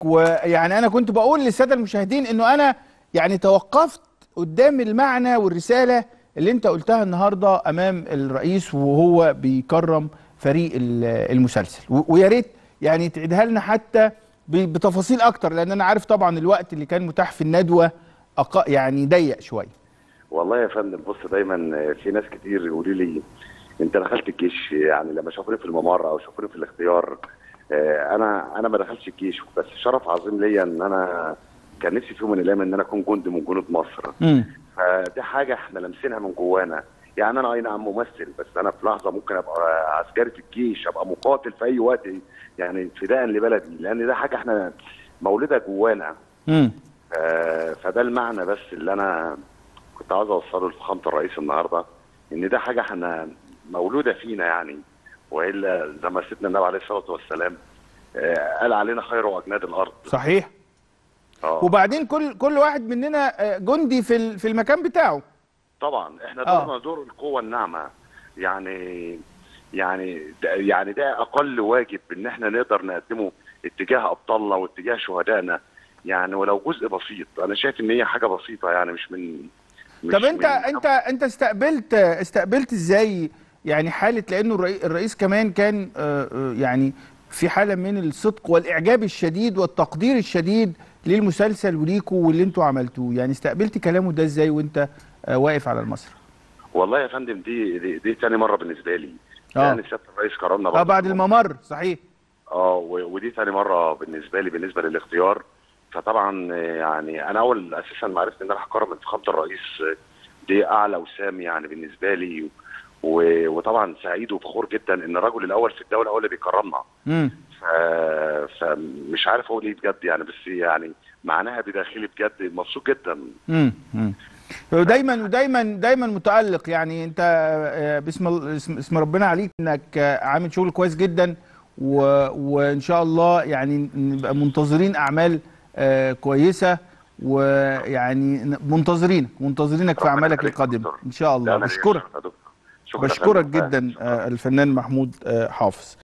ويعني انا كنت بقول للساده المشاهدين انه انا يعني توقفت قدام المعنى والرساله اللي انت قلتها النهارده امام الرئيس وهو بيكرم فريق ال- المسلسل و- ويا ريت يعني تعيدها لنا حتى ب- بتفاصيل اكتر لان انا عارف طبعا الوقت اللي كان متاح في الندوه أق... يعني ضيق شويه والله يا فندم بص دايما في ناس كتير يقولوا لي انت دخلت الجيش يعني لما شافوني في الممر او شافوني في الاختيار آه، انا انا ما دخلتش الجيش بس شرف عظيم ليا ان انا كان نفسي في يوم من الايام ان انا اكون جندي من جنود مصر امم فدي حاجه احنا لامسينها من جوانا يعني انا اي نعم ممثل بس انا في لحظه ممكن ابقى عسكري في الجيش ابقى مقاتل في اي وقت يعني فداء لبلدي لان ده حاجه احنا مولده جوانا امم آه، فده المعنى بس اللي انا كنت عاوز اوصله لفخامه الرئيس النهارده ان ده حاجه احنا مولوده فينا يعني والا زي ما سيدنا النبي عليه الصلاه والسلام آه، قال علينا خير واجناد الارض صحيح اه وبعدين كل كل واحد مننا آه، جندي في ال- في المكان بتاعه طبعا احنا آه. دورنا دور القوه الناعمه يعني يعني ده يعني ده اقل واجب ان احنا نقدر نقدمه اتجاه ابطالنا واتجاه شهدائنا يعني ولو جزء بسيط انا شايف ان هي حاجه بسيطه يعني مش من مش طب انت من- انت انت استقبلت استقبلت ازاي يعني حاله لانه الرئي- الرئيس كمان كان آه، آه، يعني في حاله من الصدق والاعجاب الشديد والتقدير الشديد للمسلسل وليكوا واللي انتوا عملتوه يعني استقبلت كلامه ده ازاي وانت آه، واقف على المسرح والله يا فندم دي دي, دي تاني مره بالنسبه لي آه. يعني سياده الرئيس كرمنا اه برضه بعد في الممر صحيح اه و- ودي تاني مره بالنسبه لي بالنسبه للاختيار فطبعا آه، يعني انا اول اساسا ما عرفت ان انا هكرم من فخامه الرئيس آه، دي اعلى وسام يعني بالنسبه لي و- وطبعا سعيد وفخور جدا ان الرجل الاول في الدوله هو اللي بيكرمنا امم ف... فمش عارف اقول ايه بجد يعني بس يعني معناها بداخلي بجد مبسوط جدا امم امم ودايما ودايما دايما متالق يعني انت آه، بسم ال- اسم اسم ربنا عليك انك آه، عامل شغل كويس جدا و... وان شاء الله يعني نبقى منتظرين اعمال آه، كويسه ويعني ن- منتظرينك منتظرينك في ربنا اعمالك يخليك يا القادمه دكتور. ان شاء الله لا، أنا بشكرك يا دكتور. شكرا يا بشكرك فندم. جدا آه، الفنان محمود آه، حافظ